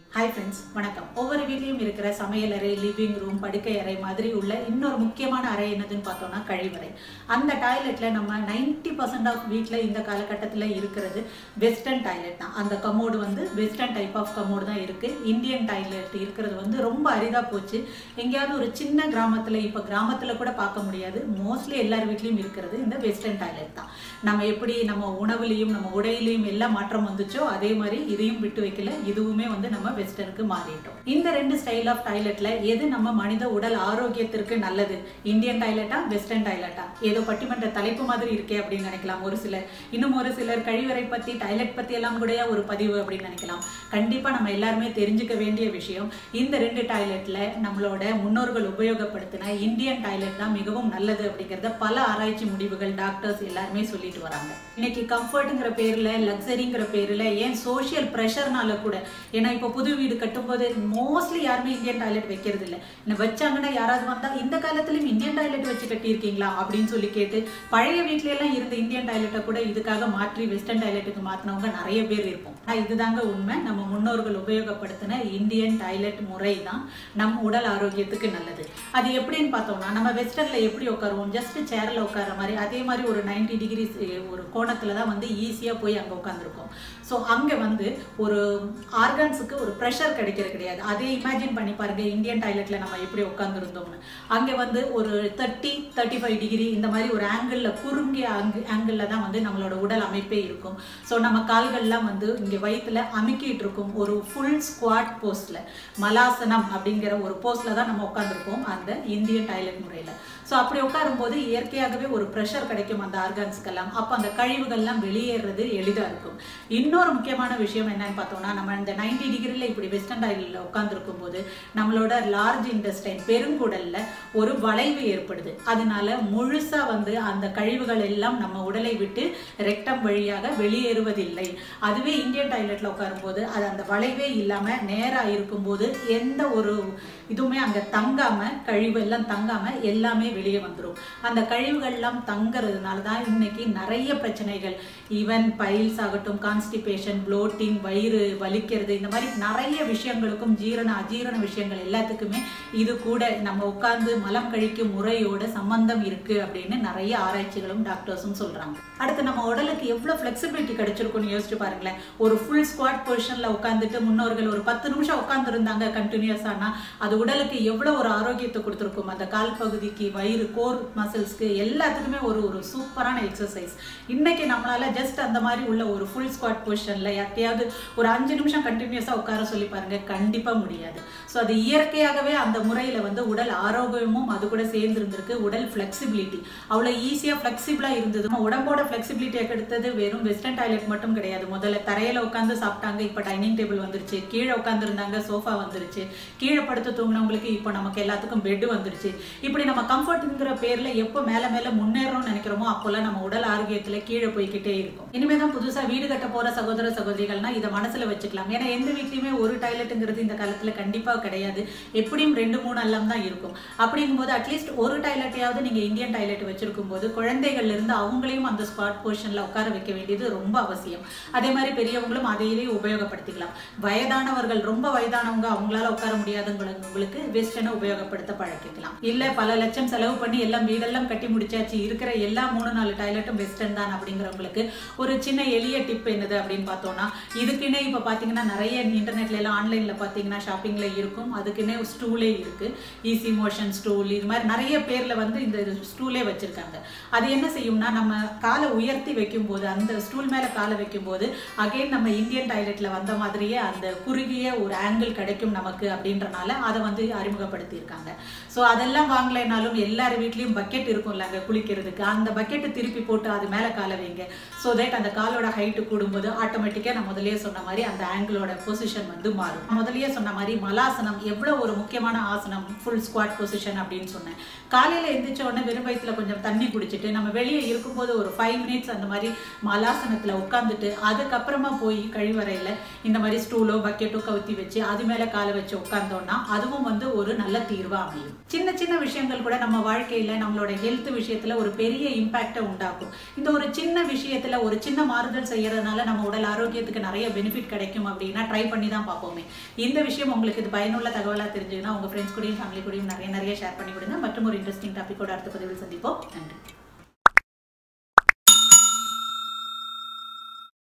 hi friends வணக்கம் ஒவ்வொரு வீட்லையும் இருக்கிற சமையல் அறை லிவிங் ரூம் படுக்கை அறை மாதிரி உள்ள இன்னொரு முக்கியமான அறை என்னதுன்னு பார்த்தோம்னா கழிவறை அந்த டாய்லெட்டில் நம்ம நைன்டி பர்சன்ட் ஆஃப் வீட்டில் இந்த காலகட்டத்தில் இருக்கிறது வெஸ்டர்ன் டாய்லெட் தான் அந்த கமோடு வந்து வெஸ்டர்ன் டைப் ஆஃப் கமோடு தான் இருக்குது இந்தியன் டாய்லெட் இருக்கிறது வந்து ரொம்ப அரிதாக போச்சு எங்கேயாவது ஒரு சின்ன கிராமத்தில் இப்போ கிராமத்தில் கூட பார்க்க முடியாது மோஸ்ட்லி எல்லார் வீட்லேயும் இருக்கிறது இந்த வெஸ்டர்ன் டாய்லெட் தான் நம்ம எப்படி நம்ம உணவுலையும் நம்ம உடையிலையும் எல்லாம் மாற்றம் வந்துச்சோ அதே மாதிரி இதையும் விட்டு வைக்கல இதுவுமே வந்து நம்ம வெஸ்டர்னுக்கு மாறிட்டோம் இந்த ரெண்டு ஸ்டைல் ஆஃப் டாய்லெட்ல எது நம்ம மனித உடல் ஆரோக்கியத்திற்கு நல்லது இந்தியன் டாய்லெட்டா வெஸ்டர்ன் டாய்லெட்டா ஏதோ பட்டிமன்ற தலைப்பு மாதிரி இருக்கே அப்படின்னு நினைக்கலாம் ஒரு சிலர் இன்னும் ஒரு சிலர் கழிவறை பத்தி டாய்லெட் பத்தி எல்லாம் கூட ஒரு பதிவு அப்படின்னு நினைக்கலாம் கண்டிப்பா நம்ம எல்லாருமே தெரிஞ்சுக்க வேண்டிய விஷயம் இந்த ரெண்டு டாய்லெட்ல நம்மளோட முன்னோர்கள் உபயோகப்படுத்தின இந்தியன் டாய்லெட் தான் மிகவும் நல்லது அப்படிங்கறத பல ஆராய்ச்சி முடிவுகள் டாக்டர்ஸ் எல்லாருமே சொல்லிட்டு வராங்க இன்னைக்கு கம்ஃபர்ட்ங்கிற பேர்ல லக்ஸரிங்கிற பேர்ல ஏன் சோஷியல் ப்ரெஷர்னால கூட ஏன்னா இப்போ புது வீடு கட்டும்போது மோஸ்ட்லி யாருமே இந்தியன் டாய்லெட் வைக்கிறது இல்லை இன்னும் வச்சாங்கன்னா யாராவது வந்தா இந்த காலத்துலயும் இந்தியன் டாய்லெட் வச்சு கட்டியிருக்கீங்களா அப்படின்னு சொல்லி கேட்டு பழைய வீட்ல எல்லாம் இருந்த இந்தியன் டாய்லெட்டை கூட இதுக்காக மாற்றி வெஸ்டர்ன் டாய்லெட்டுக்கு மாத்தினவங்க நிறைய பேர் இருப்போம் ஆனா இதுதாங்க உண்மை நம்ம முன்னோர்கள் உபயோகப்படுத்தின இந்தியன் டாய்லெட் முறை தான் நம் உடல் ஆரோக்கியத்துக்கு நல்லது அது எப்படின்னு பார்த்தோம்னா நம்ம வெஸ்டர்ன்ல எப்படி உட்காருவோம் ஜஸ்ட் சேர்ல உட்கார மாதிரி அதே மாதிரி ஒரு நைன்டி டிகிரிஸ் ஒரு கோணத்துல தான் வந்து ஈஸியா போய் அங்க உட்காந்துருக்கோம் ஸோ அங்க வந்து ஒரு ஆர்கன்ஸுக்கு ஒரு ப்ரெஷர் கிடைக்கிறது கிடையாது அதே இமேஜின் பண்ணி பாருங்க இந்தியன் டாய்லெட்ல நம்ம எப்படி உட்காந்துருந்தோம்னு அங்கே வந்து ஒரு தேர்ட்டி தேர்ட்டி ஃபைவ் டிகிரி இந்த மாதிரி ஒரு ஆங்கிளில் குறுங்கிய ஆங்கு ஆங்கிளில் தான் வந்து நம்மளோட உடல் அமைப்பே இருக்கும் ஸோ நம்ம கால்கள்லாம் வந்து இங்கே வயிற்றுல அமுக்கிட்டு இருக்கும் ஒரு ஃபுல் ஸ்குவாட் போஸ்ட்ல மலாசனம் அப்படிங்கிற ஒரு போஸ்ட்ல தான் நம்ம உட்காந்துருப்போம் அந்த இந்தியன் டாய்லெட் முறையில் ஸோ அப்படி உட்காரும்போது இயற்கையாகவே ஒரு ப்ரெஷர் கிடைக்கும் அந்த ஆர்கான்ஸ்க்கெல்லாம் அப்போ அந்த கழிவுகள்லாம் வெளியேறது எளிதாக இருக்கும் இன்னொரு முக்கியமான விஷயம் என்னன்னு பார்த்தோம்னா நம்ம இந்த நைன்டி டிகிரியில் இப்படி வெஸ்டர்ன் டாய்லில் உட்காந்துருக்கும் போது நம்மளோட லார்ஜ் இன்டெஸ்டைன் பெருங்குடல்ல ஒரு வளைவு ஏற்படுது அதனால முழுசா வந்து அந்த கழிவுகள் எல்லாம் நம்ம உடலை விட்டு ரெக்டம் வழியாக வெளியேறுவதில்லை அதுவே இந்தியன் டாய்லெட்ல உட்காரும்போது அது அந்த வளைவே இல்லாம நேரா இருக்கும்போது எந்த ஒரு இதுவுமே அங்க தங்காம கழிவு எல்லாம் தங்காம எல்லாமே வெளியே வந்துடும் அந்த கழிவுகள் எல்லாம் தங்குறதுனால தான் இன்னைக்கு நிறைய பிரச்சனைகள் ஈவன் பைல்ஸ் ஆகட்டும் கான்ஸ்டிபேஷன் ப்ளோட்டிங் வயிறு வலிக்கிறது இந்த மாதிரி நிறைய விஷயங்களுக்கும் ஜீரண அஜீரண விஷயங்கள் எல்லாத்துக்குமே இது கூட நம்ம உட்கார்ந்து மலம் கழிக்கும் முறையோட சம்பந்தம் இருக்கு அப்படின்னு நிறைய ஆராய்ச்சிகளும் டாக்டர்ஸும் சொல்றாங்க அடுத்து நம்ம உடலுக்கு எவ்வளவு ஃபிளெக்சிபிலிட்டி கிடைச்சிருக்கும்னு யோசிச்சு பாருங்களேன் ஒரு ஃபுல் ஸ்குவாட் பொசிஷன்ல உட்காந்துட்டு முன்னோர்கள் ஒரு பத்து நிமிஷம் உட்கார்ந்து இருந்தாங்க கண்டினியூஸ் ஆனா அது உடலுக்கு எவ்வளவு ஒரு ஆரோக்கியத்தை கொடுத்துருக்கும் அந்த கால் பகுதிக்கு வயிறு கோர் மசில்ஸ்க்கு எல்லாத்துக்குமே ஒரு ஒரு சூப்பரான எக்ஸசைஸ் இன்னைக்கு நம்மளால ஜஸ்ட் அந்த மாதிரி உள்ள ஒரு ஃபுல் ஸ்குவாட் பொசிஷன்ல யார்ட்டையாவது ஒரு அஞ்சு நிமிஷம் கண்டினியூஸா உட்கார சொல்லி பாருங்க கண்டிப்பா முடியாது ஸோ அது இயற்கையாகவே அந்த முறையில வந்து உடல் ஆரோக்கியமும் அது கூட சேர்ந்து இருந்திருக்கு உடல் ஃபிளெக்சிபிலிட்டி அவ்வளோ ஈஸியா ஃபிளெக்சிபிளா இருந்தது நம்ம உடம்போட ஃபிளெக்சிபிலிட்டியை கெடுத்தது வெறும் வெஸ்டர்ன் டாய்லெட் மட்டும் கிடையாது முதல்ல தரையில உட்காந்து சாப்பிட்டாங்க இப்போ டைனிங் டேபிள் வந்துருச்சு கீழே உட்காந்து இருந்தாங்க சோஃபா வந்துருச்சு கீழே படுத்து தூங்கினவங்களுக்கு இப்போ நமக்கு எல்லாத்துக்கும் பெட் வந்துருச்சு இப்படி நம்ம கம்ஃபர்ட்ங்கிற பேர்ல எப்போ மேல மேல முன்னேறோம்னு நினைக்கிறோமோ அப்போல்லாம் நம்ம உடல் ஆரோக்கியத்துல கீழே போய்கிட்டே இருக்கும் இனிமே தான் புதுசா வீடு கட்ட போற சகோதர சகோதரிகள்னா இதை மனசுல வச்சுக்கலாம் ஏன்னா எந்த வீட்லயுமே ஒரு டாய்லெட்டுங்கிறது இந்த காலத்துல கண்டிப்பா கிடையாது எப்படியும் ரெண்டு மூணு எல்லாம் தான் இருக்கும் அப்படிங்கும்போது அட்லீஸ்ட் ஒரு டாய்லெட்டையாவது நீங்க இந்தியன் டாய்லெட் வச்சிருக்கும் போது குழந்தைகள்ல இருந்து அவங்களையும் அந்த ஸ்பாட் பொசிஷன்ல உட்கார வைக்க வேண்டியது ரொம்ப அவசியம் அதே மாதிரி பெரியவங்களும் அதையிலேயே உபயோகப்படுத்திக்கலாம் வயதானவர்கள் ரொம்ப வயதானவங்க அவங்களால உட்கார முடியாதவங்களுக்கு வெஸ்டர்னை உபயோகப்படுத்த பழக்கிக்கலாம் இல்ல பல லட்சம் செலவு பண்ணி எல்லாம் வீடெல்லாம் கட்டி முடிச்சாச்சு இருக்கிற எல்லா மூணு நாலு டாய்லெட்டும் வெஸ்டர்ன் தான் அப்படிங்கிறவங்களுக்கு ஒரு சின்ன எளிய டிப் என்னது அப்படின்னு பார்த்தோம்னா இதுக்குன்னே இப்ப பாத்தீங்கன்னா நிறைய இன்டர்நெட்ல எல்லாம் ஆன்லைன்ல பாத்தீங்கன்னா ஷாப்பிங்ல இருக்கும் அதுக்குன்னே ஸ்டூலே இருக்கு ஈஸி மோஷன் ஸ்டூல் இது மாதிரி நிறைய பேர்ல வந்து இந்த ஸ்டூலே வச்சிருக்காங்க அது என்ன செய்யும்னா நம்ம காலை உயர்த்தி வைக்கும் போது அந்த ஸ்டூல் மேல காலை வைக்கும் போது அகைன் நம்ம இந்தியன் டாய்லெட்ல வந்த மாதிரியே அந்த குறுகிய ஒரு ஆங்கிள் கிடைக்கும் நமக்கு அப்படின்றனால அதை வந்து அறிமுகப்படுத்தி இருக்காங்க ஸோ அதெல்லாம் வாங்கலைனாலும் எல்லார் வீட்லயும் பக்கெட் இருக்கும்ல அங்க குளிக்கிறதுக்கு அந்த பக்கெட்டை திருப்பி போட்டு அது மேல காலை வைங்க ஸோ தட் அந்த காலோட ஹைட்டு கூடும்போது ஆட்டோமேட்டிக்கா நான் முதல்லயே சொன்ன மாதிரி அந்த ஆங்கிளோட பொசிஷன் வந்து மாறும் முதல்லயே சொன்ன மாதிரி மலாசனம் எவ்வளவு ஒரு முக்கியமான ஆசனம் ஃபுல் ஸ்குவாட் பொசிஷன் அப்படின்னு சொன்னேன் காலையில எந்திரிச்ச உடனே வெறும் வயிற்றுல கொஞ்சம் தண்ணி குடிச்சிட்டு நம்ம வெளியே இருக்கும்போது ஒரு ஃபைவ் மினிட்ஸ் அந்த மாதிரி மலாசனத்துல உட்காந்துட்டு அதுக்கப்புறமா போய் கழிவறையில இந்த மாதிரி ஸ்டூலோ பக்கெட்டோ கவுத்தி வச்சு அது மேல காலை வச்சு உட்கார்ந்தோம்னா அதுவும் வந்து ஒரு நல்ல தீர்வா அமையும் சின்ன சின்ன விஷயங்கள் கூட நம்ம வாழ்க்கையில நம்மளோட ஹெல்த் விஷயத்துல ஒரு பெரிய இம்பாக்டை உண்டாக்கும் இந்த ஒரு சின்ன விஷயத்துல ஒரு சின்ன மாறுதல் செய்யறதுனால நம்ம உடல் ஆரோக்கியத்துக்கு நிறைய பெனிஃபிட் கிடைக்கும் அப்படின்னா ட்ரை பண்ணி தான் தான் பார்ப்போமே இந்த விஷயம் உங்களுக்கு இது பயனுள்ள தகவலாக தெரிஞ்சுதுன்னா உங்கள் ஃப்ரெண்ட்ஸ் கூடயும் ஃபேமிலி கூடயும் நிறைய நிறைய ஷேர் பண்ணி கொடுங்க மற்றும் ஒரு இன்ட்ரெஸ்டிங் டாப்பிக்கோட அடுத்த பதிவில் சந்திப்போம் நன்றி